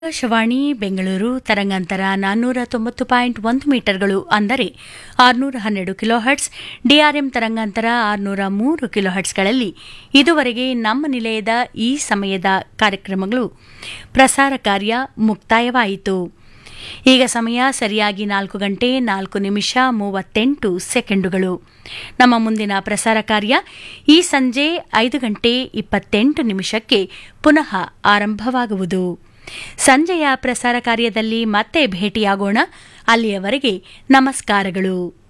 ಆಕಾಶವಾಣಿ ಬೆಂಗಳೂರು ತರಂಗಾಂತರ ನಾನ್ನೂರ ತೊಂಬತ್ತು ಪಾಯಿಂಟ್ ಒಂದು ಮೀಟರ್ಗಳು ಅಂದರೆ ಆರುನೂರ ಹನ್ನೆರಡು ಕಿಲೋಹರ್ಟ್ಸ್ ಡಿಆರ್ಎಂ ತರಂಗಾಂತರ ಆರುನೂರ ಮೂರು ಕಿಲೋಹರ್ಟ್ಸ್ಗಳಲ್ಲಿ ಇದುವರೆಗೆ ನಮ್ಮ ನಿಲಯದ ಈ ಸಮಯದ ಕಾರ್ಯಕ್ರಮಗಳು ಪ್ರಸಾರ ಕಾರ್ಯ ಮುಕ್ತಾಯವಾಯಿತು ಈಗ ಸಮಯ ಸರಿಯಾಗಿ ನಾಲ್ಕು ಗಂಟೆ ನಾಲ್ಕು ನಿಮಿಷ ಮೂವತ್ತೆಂಟು ಸೆಕೆಂಡುಗಳು ನಮ್ಮ ಮುಂದಿನ ಪ್ರಸಾರ ಕಾರ್ಯ ಈ ಸಂಜೆ ಐದು ಗಂಟೆ ಇಪ್ಪತ್ತೆಂಟು ನಿಮಿಷಕ್ಕೆ ಪುನಃ ಆರಂಭವಾಗುವುದು ಸಂಜೆಯ ಪ್ರಸಾರ ಕಾರ್ಯದಲ್ಲಿ ಮತ್ತೆ ಭೇಟಿಯಾಗೋಣ ಅಲ್ಲಿಯವರೆಗೆ ನಮಸ್ಕಾರಗಳು